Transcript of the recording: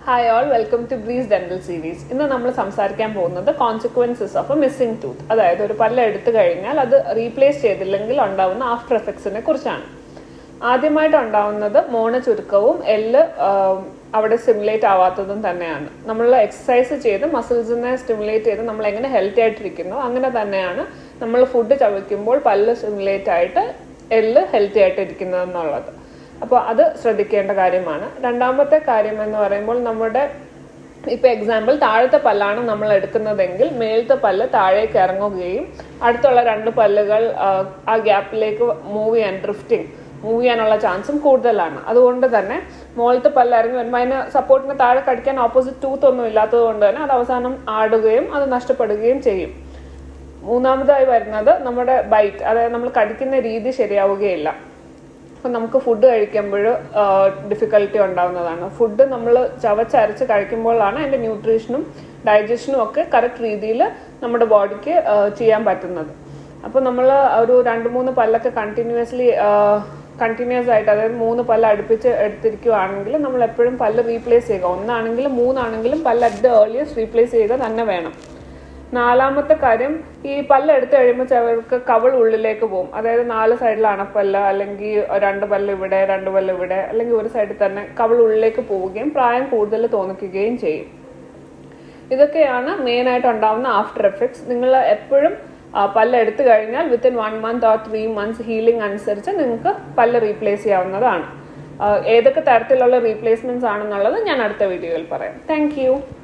hi all welcome to Breeze dental series ഇന്ന് നമ്മൾ സംസാരിക്കാൻ പോകുന്നത് consequences of a missing tooth അതായത് ഒരു പല്ല് എടുത്തു കഴിഞ്ഞാൽ അത് റീപ്ലേസ് ചെയ്തില്ലെങ്കിൽ ഉണ്ടാവുന്ന ആഫ്റ്റർ എഫക്ട്സിനെ കുറിച്ചാണ് ആദ്യമായിട്ട് ഉണ്ടാവുന്നത് മോണ ചുരുക്കവും എല്ല് ആം, അവിടെ സ്റ്റിമുലേറ്റ് ആവാത്തതും തന്നെയാണ് നമ്മൾ എക്സസൈസ് ചെയ്ത് മസിൽസിനെ സ്റ്റിമുലേറ്റ് ചെയ്ത് നമ്മൾ എങ്ങനെ ഹെൽത്തി ആയിട്ടിരിക്കുന്നു അങ്ങനെ തന്നെയാണ് നമ്മൾ ഫുഡ് ചവയ്ക്കുമ്പോൾ പല്ല് സ്റ്റിമുലേറ്റ് ആയിട്ട് എല്ല് ഹെൽത്തി ആയിട്ട് ഇരിക്കുന്നത് എന്നുള്ളത് അപ്പോൾ അത് ശ്രദ്ധിക്കേണ്ട കാര്യമാണ് രണ്ടാമത്തെ കാര്യം എന്ന് പറയുമ്പോൾ നമ്മുടെ ഇപ്പൊ എക്സാമ്പിൾ താഴത്തെ പല്ലാണ് നമ്മൾ എടുക്കുന്നതെങ്കിൽ മേലത്തെ പല്ല് താഴേക്ക് ഇറങ്ങുകയും അടുത്തുള്ള രണ്ട് പല്ലുകൾ ആ, ആ ഗ്യാപ്പിലേക്ക് മൂവ് ചെയ്യാൻ ഡ്രിഫ്റ്റിംഗ് മൂവ് ചെയ്യാനുള്ള ചാൻസും കൂടുതലാണ് അതുകൊണ്ട് തന്നെ മുകളിലത്തെ പല്ല് ഇറങ്ങി വരുമ്പോൾ അതിന് സപ്പോർട്ടിന് താഴെ കടിക്കാൻ ഓപ്പോസിറ്റ് ടൂത്ത് ഒന്നും ഇല്ലാത്തത് കൊണ്ട് തന്നെ അത് അവസാനം ആടുകയും അത് നഷ്ടപ്പെടുകയും ചെയ്യും മൂന്നാമതായി വരുന്നത് നമ്മുടെ ബൈറ്റ് അതായത് നമ്മൾ കടിക്കുന്ന രീതി ശരിയാവുകയില്ല അപ്പം നമുക്ക് ഫുഡ് കഴിക്കുമ്പോൾ ഡിഫിക്കൽട്ടി ഉണ്ടാവുന്നതാണ് ഫുഡ് നമ്മൾ ചവച്ചരച്ച് കഴിക്കുമ്പോഴാണ് അതിൻ്റെ ന്യൂട്രീഷനും ഡൈജഷനും ഒക്കെ കറക്റ്റ് രീതിയിൽ നമ്മുടെ ബോഡിക്ക് ചെയ്യാൻ പറ്റുന്നത് അപ്പോൾ നമ്മൾ ഒരു രണ്ട് മൂന്ന് പല്ലൊക്കെ കണ്ടിന്യൂസ്ലി കണ്ടിന്യൂസ് ആയിട്ട് അതായത് മൂന്ന് പല്ല് അടുപ്പിച്ച് എടുത്തിരിക്കുകയാണെങ്കിൽ നമ്മൾ എപ്പോഴും പല്ല് റീപ്ലേസ് ചെയ്യുക ഒന്നാണെങ്കിലും മൂന്നാണെങ്കിലും പല്ല് അറ്റ് ദ ഏർലിയസ്റ്റ് റീപ്ലേസ് ചെയ്യുക തന്നെ വേണം നാലാമത്തെ കാര്യം ഈ പല്ല് എടുത്തു കഴിയുമ്പോൾ ചിലർക്ക് കവൾ ഉള്ളിലേക്ക് പോകും അതായത് നാല് സൈഡിൽ അണപ്പല്ല് അല്ലെങ്കിൽ രണ്ട് പല്ല് ഇവിടെ രണ്ട് പല്ല് ഇവിടെ അല്ലെങ്കിൽ ഒരു സൈഡിൽ തന്നെ കവൾ ഉള്ളിലേക്ക് പോവുകയും പ്രായം കൂടുതൽ തോന്നിക്കുകയും ചെയ്യും ഇതൊക്കെയാണ് മെയിൻ ആയിട്ട് ഉണ്ടാവുന്ന ആഫ്റ്റർ എഫക്ട്സ് നിങ്ങൾ എപ്പോഴും ആ, പല്ല് എടുത്തു കഴിഞ്ഞാൽ within one month or three months healing അനുസരിച്ച് നിങ്ങൾക്ക് പല്ല് റീപ്ലേസ് ചെയ്യാവുന്നതാണ് ആ, ഏതൊക്കെ തരത്തിലുള്ള റീപ്ലേസ്മെന്റ്സ് ആണെന്നുള്ളത് ഞാൻ അടുത്ത വീഡിയോയിൽ പറയാം താങ്ക്